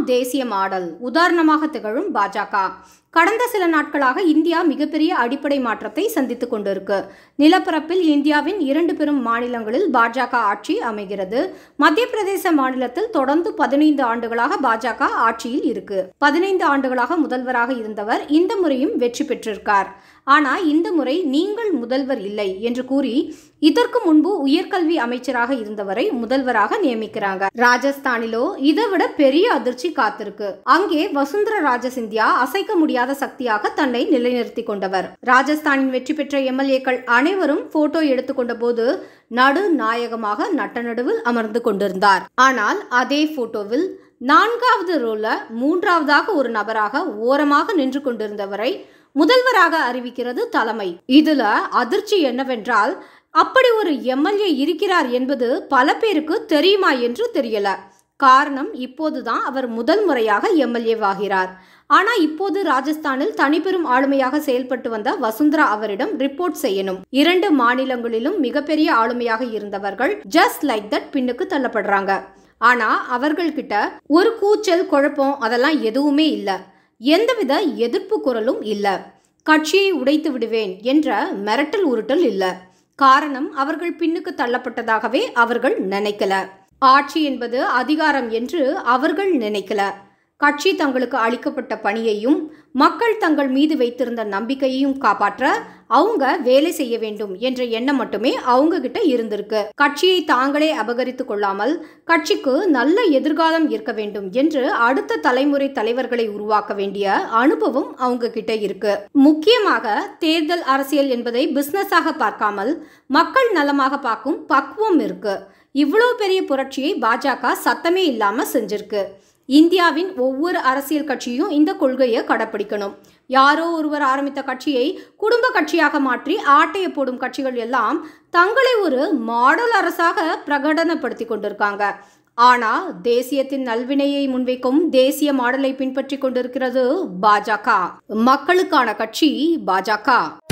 தேசிய மாடல் உதாரணமாக திகழும் பாஜக கடந்த சில நாட்களாக இந்தியா மிகப்பெரிய அடிப்படை மாற்றத்தை சந்தித்துக் கொண்டிருக்கு நிலப்பரப்பில் இந்தியாவின் இரண்டு பெரும் மாநிலங்களில் பாஜக ஆட்சி அமைகிறது மத்திய பிரதேச மாநிலத்தில் தொடர்ந்து பதினைந்து ஆண்டுகளாக பாஜக ஆட்சியில் இருக்கு பதினைந்து ஆண்டுகளாக முதல்வராக இருந்தவர் இந்த முறையும் வெற்றி பெற்றிருக்கார் ஆனா இந்த முறை நீங்கள் முதல்வர் இல்லை என்று கூறி இதற்கு முன்பு உயர்கல்வி அமைச்சராக இருந்தவரை முதல்வராக நியமிக்கிறாங்க ராஜஸ்தானிலோ இதை விட பெரிய அதிர்ச்சி காத்திருக்கு அங்கே வசுந்தர ராஜ சிந்தியா அசைக்க முடியாத சக்தியாக தன்னை நிலைநிறுத்தி கொண்டவர் ராஜஸ்தானின் வெற்றி பெற்ற எம்எல்ஏக்கள் அனைவரும் போட்டோ எடுத்துக்கொண்ட போது நடு நாயகமாக நட்ட நடுவில் அமர்ந்து கொண்டிருந்தார் ஆனால் அதே போட்டோவில் நான்காவது ரோல மூன்றாவதாக ஒரு நபராக ஓரமாக நின்று கொண்டிருந்தவரை முதல்வராக அறிவிக்கிறது தலைமை இதுல அதிர்ச்சி என்னவென்றால் அப்படி ஒரு எம்எல்ஏ இருக்கிறார் என்பது பல பேருக்கு தெரியுமா என்று தெரியல காரணம் இப்போதுதான் அவர் முதல் முறையாக எம்எல்ஏவாகிறார் ஆனா இப்போது ராஜஸ்தானில் தனிப்பெரும் ஆளுமையாக செயல்பட்டு வந்த வசுந்தரா அவரிடம் ரிப்போர்ட் செய்யணும் இரண்டு மாநிலங்களிலும் மிகப்பெரிய ஆளுமையாக இருந்தவர்கள் ஜஸ்ட் லைக் தட் பின்னுக்கு தள்ளப்படுறாங்க ஆனா அவர்கள்கிட்ட ஒரு கூச்சல் குழப்பம் அதெல்லாம் எதுவுமே இல்லை எந்தவித எதிர்ப்பு குரலும் இல்ல கட்சியை உடைத்து விடுவேன் என்ற மிரட்டல் உருட்டல் இல்ல காரணம் அவர்கள் பின்னுக்கு தள்ளப்பட்டதாகவே அவர்கள் நினைக்கல ஆட்சி என்பது அதிகாரம் என்று அவர்கள் நினைக்கல கட்சி தங்களுக்கு அளிக்கப்பட்ட பணியையும் மக்கள் தங்கள் மீது வைத்திருந்த நம்பிக்கையையும் காப்பாற்ற அவங்க வேலை செய்ய வேண்டும் என்ற எண்ணம் மட்டுமே அவங்க கிட்ட இருந்திருக்கு கட்சியை தாங்களே அபகரித்து கொள்ளாமல் கட்சிக்கு நல்ல எதிர்காலம் இருக்க வேண்டும் என்று அடுத்த தலைமுறை தலைவர்களை உருவாக்க வேண்டிய அனுபவம் அவங்க கிட்ட இருக்கு முக்கியமாக தேர்தல் அரசியல் என்பதை பிசினஸாக பார்க்காமல் மக்கள் நலமாக பார்க்கும் பக்குவம் இருக்கு இவ்வளோ பெரிய புரட்சியை பாஜக சத்தமே இல்லாம செஞ்சிருக்கு இந்தியாவின் ஒவ்வொரு அரசியல் கட்சியும் இந்த கொள்கையை கடைப்பிடிக்கணும் யாரோ ஒருவர் ஆரம்பித்த கட்சியை குடும்ப கட்சியாக மாற்றி ஆட்டைய போடும் கட்சிகள் எல்லாம் தங்களை ஒரு மாடல் அரசாக பிரகடனப்படுத்தி கொண்டிருக்காங்க ஆனா தேசியத்தின் நல்வினையை முன்வைக்கும் தேசிய மாடலை பின்பற்றி கொண்டிருக்கிறது பாஜக மக்களுக்கான கட்சி பாஜக